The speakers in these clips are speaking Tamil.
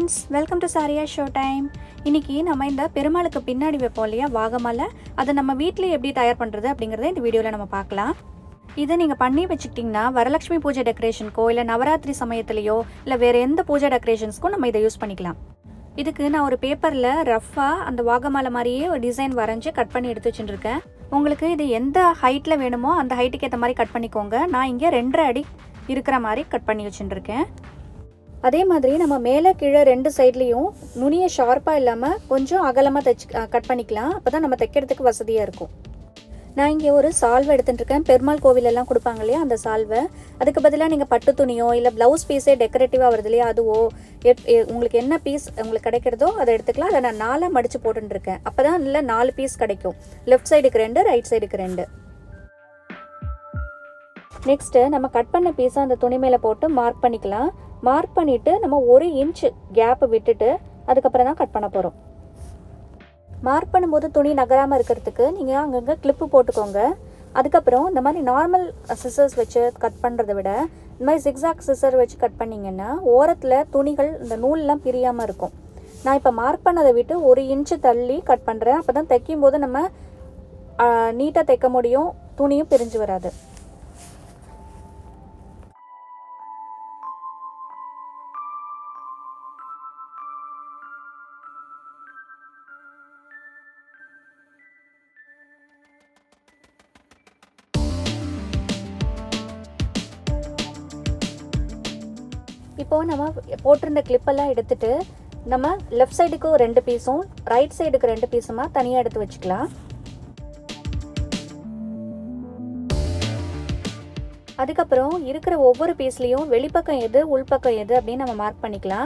ஃப்ரெண்ட்ஸ் வெல்கம் டு சாரியா ஷோ டைம் இன்னைக்கு நம்ம இந்த பெருமாளுக்கு பின்னாடி வைப்போம் இல்லையா வாகமாலை அதை நம்ம வீட்டிலேயே எப்படி தயார் பண்ணுறது அப்படிங்கிறத இந்த வீடியோவில் நம்ம பார்க்கலாம் இதை நீங்கள் பண்ணி வச்சுக்கிட்டிங்கன்னா வரலட்சுமி பூஜை டெக்கரேஷனுக்கோ இல்லை நவராத்திரி சமயத்துலேயோ இல்லை வேறு எந்த பூஜை டெக்கரேஷன்ஸ்க்கும் நம்ம இதை யூஸ் பண்ணிக்கலாம் இதுக்கு நான் ஒரு பேப்பரில் ரஃப்பாக அந்த வாகமாலை மாதிரியே ஒரு டிசைன் வரைஞ்சி கட் பண்ணி எடுத்து வச்சுட்டுருக்கேன் உங்களுக்கு இது எந்த ஹைட்டில் வேணுமோ அந்த ஹைட்டுக்கு ஏற்ற மாதிரி கட் பண்ணிக்கோங்க நான் இங்கே ரெண்டரை அடி இருக்கிற மாதிரி கட் பண்ணி வச்சுட்டுருக்கேன் அதே மாதிரி நம்ம மேலே கீழே ரெண்டு சைட்லேயும் நுனியை ஷார்ப்பாக இல்லாமல் கொஞ்சம் அகலமாக தைச்சு கட் பண்ணிக்கலாம் அப்போ தான் நம்ம தைக்கிறதுக்கு வசதியாக இருக்கும் நான் இங்கே ஒரு சால்வை எடுத்துகிட்டு இருக்கேன் பெருமாள் கோவிலெல்லாம் கொடுப்பாங்க இல்லையா அந்த சால்வை அதுக்கு பதிலாக நீங்கள் பட்டு துணியோ இல்லை ப்ளவுஸ் பீஸே டெக்கரேட்டிவாக வருது இல்லையா அதுவோ எப் எ- உங்களுக்கு என்ன பீஸ் உங்களுக்கு கிடைக்கிறதோ அதை எடுத்துக்கலாம் அதை நான் நாலாக மடித்து போட்டுருக்கேன் அப்போ தான் இல்லை நாலு பீஸ் கிடைக்கும் லெஃப்ட் சைடுக்கு ரெண்டு ரைட் சைடுக்கு ரெண்டு நெக்ஸ்ட்டு நம்ம கட் பண்ண பீஸை அந்த துணி மேலே போட்டு மார்க் பண்ணிக்கலாம் மார்க் பண்ணிவிட்டு நம்ம ஒரு இன்ச் கேப் விட்டுட்டு அதுக்கப்புறம் தான் கட் பண்ண போகிறோம் மார்க் பண்ணும்போது துணி நகராமல் இருக்கிறதுக்கு நீங்கள் அங்கங்கே கிளிப்பு போட்டுக்கோங்க அதுக்கப்புறம் இந்த மாதிரி நார்மல் சிசர்ஸ் வச்சு கட் பண்ணுறதை விட இந்த மாதிரி ஜிக்ஸாக் சிசர் வச்சு கட் பண்ணிங்கன்னா ஓரத்தில் துணிகள் இந்த நூல்லாம் பிரியாமல் இருக்கும் நான் இப்போ மார்க் பண்ணதை விட்டு ஒரு இன்ச்சு தள்ளி கட் பண்ணுறேன் அப்போ தான் தைக்கும் போது நம்ம நீட்டாக தைக்க முடியும் துணியும் பிரிஞ்சு வராது இப்போது நம்ம போட்டிருந்த கிளிப்பெல்லாம் எடுத்துட்டு நம்ம லெஃப்ட் சைடுக்கு ஒரு ரெண்டு பீஸும் ரைட் சைடுக்கு ரெண்டு பீஸுமா தனியாக எடுத்து வச்சுக்கலாம் அதுக்கப்புறம் இருக்கிற ஒவ்வொரு பீஸ்லேயும் வெளிப்பக்கம் எது உள்பக்கம் எது அப்படின்னு நம்ம மார்க் பண்ணிக்கலாம்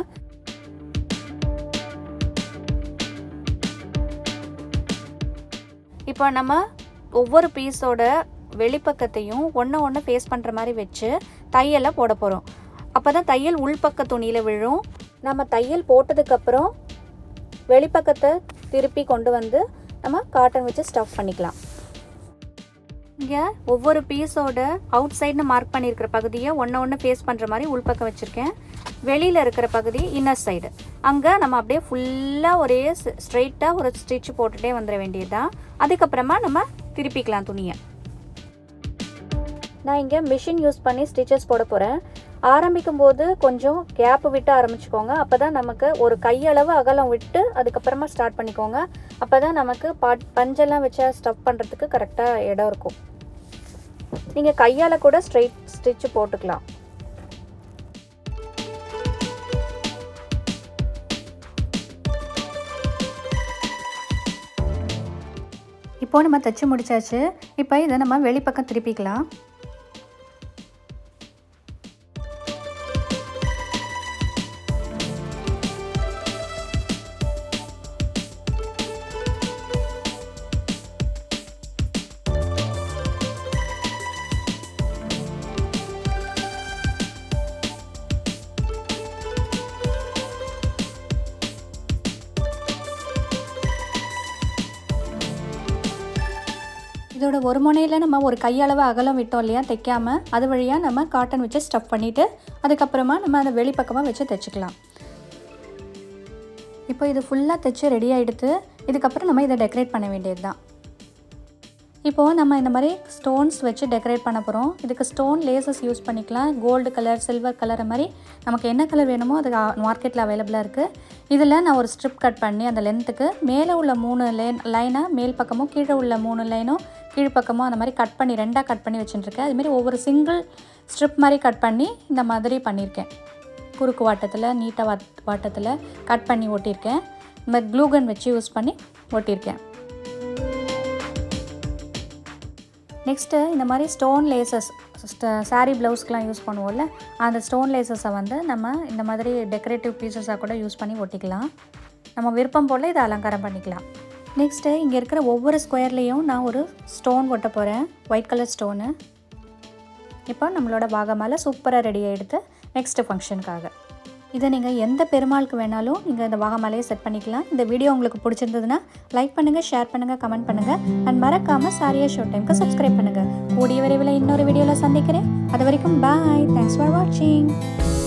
இப்போ நம்ம ஒவ்வொரு பீஸோட வெளிப்பக்கத்தையும் ஒன்று ஒன்று ஃபேஸ் பண்ணுற மாதிரி வச்சு தையலை போட போகிறோம் அப்போ தான் தையல் உள்பக்க துணியில் விழும் நம்ம தையல் போட்டதுக்கப்புறம் வெளிப்பக்கத்தை திருப்பி கொண்டு வந்து நம்ம காட்டன் வச்சு ஸ்டஃப் பண்ணிக்கலாம் இங்கே ஒவ்வொரு பீஸோட அவுட் சைடுன்னு மார்க் பண்ணியிருக்கிற பகுதியை ஒன்று ஒன்று ஃபேஸ் பண்ணுற மாதிரி உள்பக்கம் வச்சுருக்கேன் வெளியில் இருக்கிற பகுதி இன்னர் சைடு அங்கே நம்ம அப்படியே ஃபுல்லாக ஒரே ஸ்ட்ரெயிட்டாக ஒரு ஸ்டிச் போட்டுகிட்டே வந்துட வேண்டியதுதான் அதுக்கப்புறமா நம்ம திருப்பிக்கலாம் துணியை நான் இங்கே மிஷின் யூஸ் பண்ணி ஸ்டிச்சஸ் போட போகிறேன் ஆரம்பிக்கும் போது கொஞ்சம் கேப் விட்டு ஆரம்பிச்சுக்கோங்க அப்போ தான் நமக்கு ஒரு கையளவு அகலம் விட்டு அதுக்கப்புறமா ஸ்டார்ட் பண்ணிக்கோங்க அப்போ தான் நமக்கு பாட் பஞ்செல்லாம் வச்சா ஸ்டஃப் பண்ணுறதுக்கு கரெக்டாக இடம் இருக்கும் நீங்கள் கையால் கூட ஸ்ட்ரைட் ஸ்டிச் போட்டுக்கலாம் இப்போ நம்ம தைச்சு முடிச்சாச்சு இப்போ இதை நம்ம வெளிப்பக்கம் திருப்பிக்கலாம் இதோட ஒரு முனையில் நம்ம ஒரு கையளவு அகலம் விட்டோம் இல்லையா தைக்காமல் அது வழியாக நம்ம காட்டன் வச்சு ஸ்டஃப் பண்ணிவிட்டு அதுக்கப்புறமா நம்ம அதை வெளிப்பக்கமாக வச்சு தைச்சிக்கலாம் இப்போ இது ஃபுல்லாக தைச்சு ரெடி ஆகிடுத்து இதுக்கப்புறம் நம்ம இதை டெக்கரேட் பண்ண வேண்டியது தான் இப்போது நம்ம இந்த மாதிரி ஸ்டோன்ஸ் வச்சு டெக்கரேட் பண்ண போகிறோம் இதுக்கு ஸ்டோன் லேசஸ் யூஸ் பண்ணிக்கலாம் கோல்டு கலர் சில்வர் கலர் மாதிரி நமக்கு என்ன கலர் வேணுமோ அது மார்க்கெட்டில் அவைலபிளாக இருக்குது இதில் நான் ஒரு ஸ்ட்ரிப் கட் பண்ணி அந்த லென்த்துக்கு மேலே உள்ள மூணு லைன் லைனை மேல் பக்கமும் கீழே உள்ள மூணு லைனும் கீழ்ப்பக்கமும் அந்த மாதிரி கட் பண்ணி ரெண்டாக கட் பண்ணி வச்சுட்டுருக்கேன் அதுமாரி ஒவ்வொரு சிங்கிள் ஸ்ட்ரிப் மாதிரி கட் பண்ணி இந்த மாதிரி பண்ணியிருக்கேன் குறுக்கு வாட்டத்தில் நீட்டாக வாட் வாட்டத்தில் கட் பண்ணி ஒட்டியிருக்கேன் இந்த மாதிரி க்ளூகன் வச்சு யூஸ் பண்ணி ஒட்டியிருக்கேன் நெக்ஸ்ட்டு இந்த மாதிரி ஸ்டோன் லேசஸ் சாரீ ப்ளவுஸ்க்கெலாம் யூஸ் பண்ணுவோம்ல அந்த ஸ்டோன் லேசஸை வந்து நம்ம இந்த மாதிரி டெக்கரேட்டிவ் பீசஸாக கூட யூஸ் பண்ணி ஒட்டிக்கலாம் நம்ம விருப்பம் போல் இதை அலங்காரம் பண்ணிக்கலாம் நெக்ஸ்ட்டு இங்கே இருக்கிற ஒவ்வொரு ஸ்கொயர்லேயும் நான் ஒரு ஸ்டோன் ஒட்ட போகிறேன் ஒயிட் கலர் ஸ்டோனு இப்போ நம்மளோட பாகமால சூப்பராக ரெடி ஆகிடுது நெக்ஸ்ட்டு ஃபங்க்ஷனுக்காக இதை நீங்கள் எந்த பெருமாளுக்கு வேணாலும் நீங்கள் இந்த வாகமாலையை செட் பண்ணிக்கலாம் இந்த வீடியோ உங்களுக்கு பிடிச்சிருந்ததுன்னா லைக் பண்ணுங்கள் ஷேர் பண்ணுங்கள் கமெண்ட் பண்ணுங்கள் அண்ட் மறக்காமல் சாரியா ஷோ டைம்க்கு சப்ஸ்கிரைப் பண்ணுங்கள் கூடிய விரைவில் இன்னொரு வீடியோவில் சந்திக்கிறேன் அது வரைக்கும் பாய் தேங்க்ஸ் ஃபார் வாட்சிங்